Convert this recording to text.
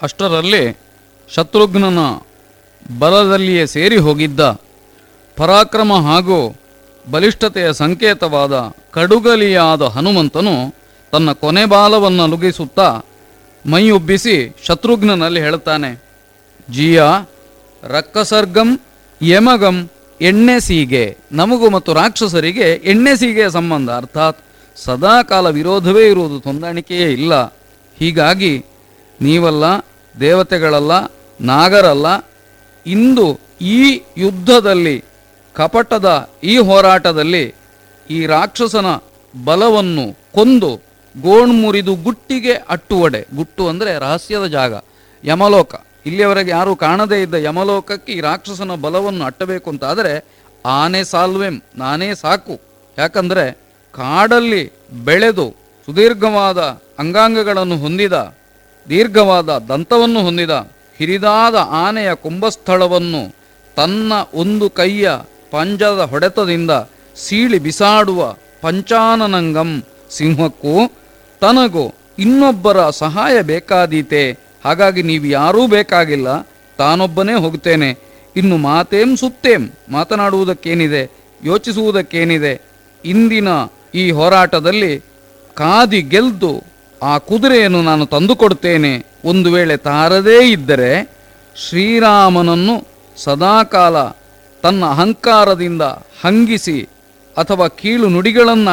ಅಷ್ಟರಲ್ಲಿ ಶತ್ರುಘ್ನನ ಬಲದಲ್ಲಿಯೇ ಸೇರಿ ಹೋಗಿದ್ದ ಪರಾಕ್ರಮ ಹಾಗೂ ಬಲಿಷ್ಠತೆಯ ಸಂಕೇತವಾದ ಕಡುಗಲಿಯಾದ ಹನುಮಂತನು ತನ್ನ ಕೊನೆ ಬಾಲವನ್ನು ಲುಗಿಸುತ್ತಾ ಮೈಯೊಬ್ಬಿಸಿ ಶತ್ರುಘ್ನನಲ್ಲಿ ಹೇಳುತ್ತಾನೆ ಜಿಯ ರಕ್ಕಸರ್ಗಂ ಯಮಗಂ ಎಣ್ಣೆ ಸೀಗೆ ನಮಗೂ ಮತ್ತು ರಾಕ್ಷಸರಿಗೆ ಎಣ್ಣೆ ಸೀಗೆಯ ಸಂಬಂಧ ಅರ್ಥಾತ್ ಸದಾಕಾಲ ವಿರೋಧವೇ ಇರುವುದು ಹೊಂದಾಣಿಕೆಯೇ ಇಲ್ಲ ಹೀಗಾಗಿ ನೀವಲ್ಲ ದೇವತೆಗಳಲ್ಲ ನಾಗರಲ್ಲ ಇಂದು ಈ ಯುದ್ಧದಲ್ಲಿ ಕಪಟದ ಈ ಹೋರಾಟದಲ್ಲಿ ಈ ರಾಕ್ಷಸನ ಬಲವನ್ನು ಕೊಂದು ಗೋಣ್ಮುರಿದು ಗುಟ್ಟಿಗೆ ಅಟ್ಟುವಡೆ ಗುಟ್ಟು ಅಂದರೆ ರಹಸ್ಯದ ಜಾಗ ಯಮಲೋಕ ಇಲ್ಲಿಯವರೆಗೆ ಯಾರೂ ಕಾಣದೇ ಇದ್ದ ಯಮಲೋಕಕ್ಕೆ ಈ ರಾಕ್ಷಸನ ಬಲವನ್ನು ಅಟ್ಟಬೇಕು ಅಂತಾದರೆ ಆನೆ ಸಾಲ್ವೆಂ ನಾನೇ ಸಾಕು ಯಾಕಂದರೆ ಕಾಡಲ್ಲಿ ಬೆಳೆದು ಸುದೀರ್ಘವಾದ ಅಂಗಾಂಗಗಳನ್ನು ಹೊಂದಿದ ದೀರ್ಘವಾದ ದಂತವನ್ನು ಹೊಂದಿದ ಹಿರಿದಾದ ಆನೆಯ ಕುಂಭಸ್ಥಳವನ್ನು ತನ್ನ ಒಂದು ಕೈಯ ಪಂಜದ ಹೊಡೆತದಿಂದ ಸೀಳಿ ಬಿಸಾಡುವ ಪಂಚಾನನಂಗಂ ಸಿಂಹಕ್ಕೂ ತನಗೂ ಇನ್ನೊಬ್ಬರ ಸಹಾಯ ಬೇಕಾದೀತೆ ಹಾಗಾಗಿ ನೀವು ಯಾರೂ ಬೇಕಾಗಿಲ್ಲ ತಾನೊಬ್ಬನೇ ಹೋಗ್ತೇನೆ ಇನ್ನು ಮಾತೇಂ ಸುತ್ತೇಂ ಮಾತನಾಡುವುದಕ್ಕೇನಿದೆ ಯೋಚಿಸುವುದಕ್ಕೇನಿದೆ ಇಂದಿನ ಈ ಹೋರಾಟದಲ್ಲಿ ಕಾದಿ ಗೆಲ್ದು ಆ ಕುದುರೆಯನ್ನು ನಾನು ತಂದುಕೊಡ್ತೇನೆ ಒಂದು ವೇಳೆ ತಾರದೇ ಇದ್ದರೆ ಶ್ರೀರಾಮನನ್ನು ಸದಾಕಾಲ ತನ್ನ ಅಹಂಕಾರದಿಂದ ಹಂಗಿಸಿ ಅಥವಾ ಕೀಳು ನುಡಿಗಳನ್ನು